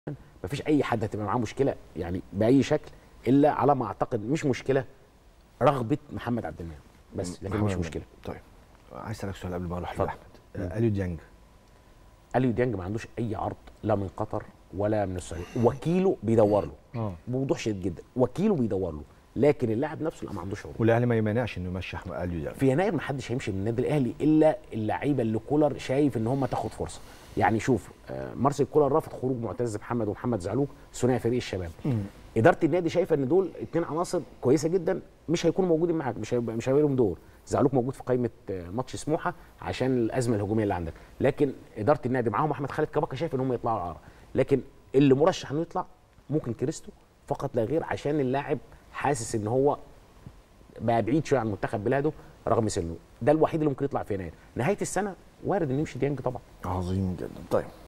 مفيش اي حد هتبقى معاه مشكله يعني باي شكل الا على ما اعتقد مش مشكله رغبه محمد عبد المنعم بس لكن مش محمد مشكله طيب عايز اسالك سؤال قبل ما اروح اتفضل. لاحمد آه، اليو ديانج اليو ديانج ما عندوش اي عرض لا من قطر ولا من السعوديه وكيله بيدور له اه بوضوح شديد جدا وكيله بيدور له لكن اللاعب نفسه لا ما عندوش عروض والاهلي ما يمانعش انه يمشي احمد اليو ديانج في يناير ما حدش هيمشي من النادي الاهلي الا اللعيبه اللي كولر شايف ان هم تاخد فرصه يعني شوف آه، مارسيل كولر رفض خروج معتز محمد ومحمد زعلوك ثنائي فريق الشباب اداره النادي شايفه ان دول اتنين عناصر كويسه جدا مش هيكونوا موجودين معاك مش هيبقى مش هيبقى لهم دور زعلوك موجود في قائمه آه، ماتش سموحه عشان الازمه الهجوميه اللي عندك لكن اداره النادي معاهم احمد خالد كباكا شايف ان هم يطلعوا العرض لكن اللي مرشح انه يطلع ممكن كريستو فقط لا غير عشان اللاعب حاسس ان هو بقى بعيد شويه عن منتخب بلاده رغم سنه ده الوحيد اللي ممكن يطلع في يناير نهايه السنه وارد انه يمشي ديانج طبعا عظيم جدا طيب